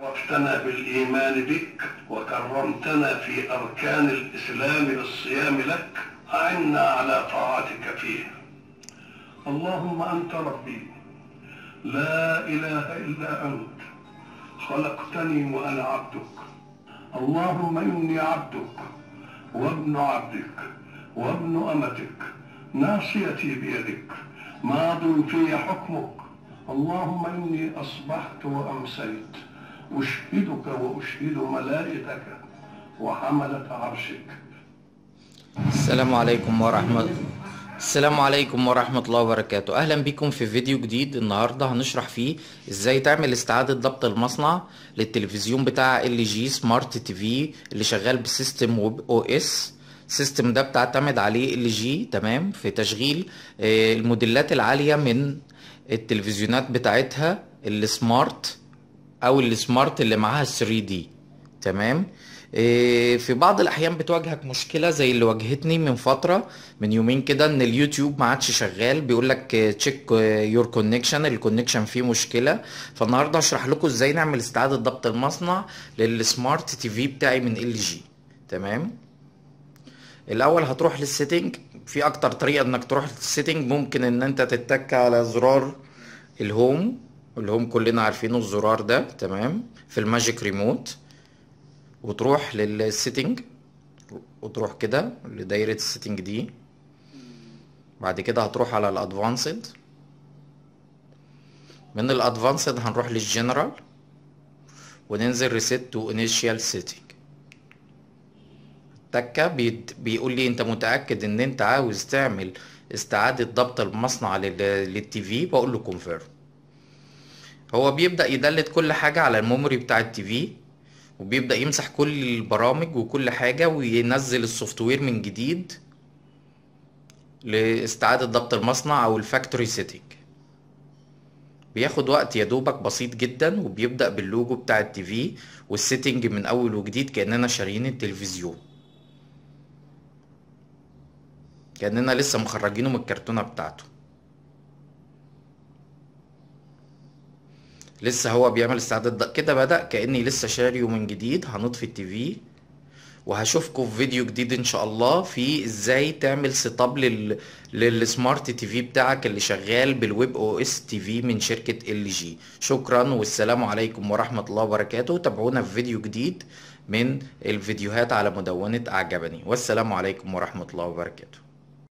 شرفتنا بالإيمان بك وكرمتنا في أركان الإسلام بالصيام لك أعنا على طاعتك فيه اللهم أنت ربي لا إله إلا أنت خلقتني وأنا عبدك اللهم إني عبدك وابن عبدك وابن أمتك ناصيتي بيدك ماض في حكمك اللهم إني أصبحت وأمسيت أشهدك وأشهد ملائكتك وحملة عرشك السلام عليكم ورحمة السلام عليكم ورحمة الله وبركاته أهلا بكم في فيديو جديد النهاردة هنشرح فيه إزاي تعمل استعادة ضبط المصنع للتلفزيون بتاع ال جي سمارت تي في اللي شغال بسيستم ويب او اس السيستم ده بتعتمد عليه ال جي تمام في تشغيل آه، الموديلات العالية من التلفزيونات بتاعتها السمارت او السمارت اللي معاها 3 دي تمام إيه، في بعض الاحيان بتواجهك مشكله زي اللي واجهتني من فتره من يومين كده ان اليوتيوب ما عادش شغال بيقول لك تشيك يور كونكشن الكونكشن فيه مشكله فالنهارده هشرح لكم ازاي نعمل استعاده ضبط المصنع للسمارت تي في بتاعي من ال جي تمام الاول هتروح للسيتنج في اكتر طريقه انك تروح للسيتنج ممكن ان انت تتك على زرار الهوم الهوم كلنا عارفينه الزرار ده تمام في الماجيك ريموت وتروح للسيتنج وتروح كده لدايرة السيتنج دي بعد كده هتروح على الادفانسد من الادفانسد هنروح للجنرال وننزل ريسيت تو انيشال سيتنج تكة بيت- بيقول لي انت متأكد ان انت عاوز تعمل استعادة ضبط المصنع لل- للتي في بقول له كونفيرم هو بيبدأ يدلت كل حاجة على الميموري بتاع التي في وبيبدأ يمسح كل البرامج وكل حاجة وينزل السوفت وير من جديد لاستعادة ضبط المصنع او الفاكتوري سيتنج بياخد وقت يا دوبك بسيط جدا وبيبدأ باللوجو بتاع التي في والسيتنج من اول وجديد كأننا شاريين التلفزيون كأننا لسه مخرجينه من الكرتونة بتاعته لسه هو بيعمل استعداد ده- كده بدأ كأني لسه شاريه من جديد هنطفي التي في وهشوفكم في فيديو جديد ان شاء الله في ازاي تعمل سيت اب لل... للسمارت تي في بتاعك اللي شغال بالويب او اس تي في من شركة ال جي شكرا والسلام عليكم ورحمة الله وبركاته تابعونا في فيديو جديد من الفيديوهات على مدونة اعجبني والسلام عليكم ورحمة الله وبركاته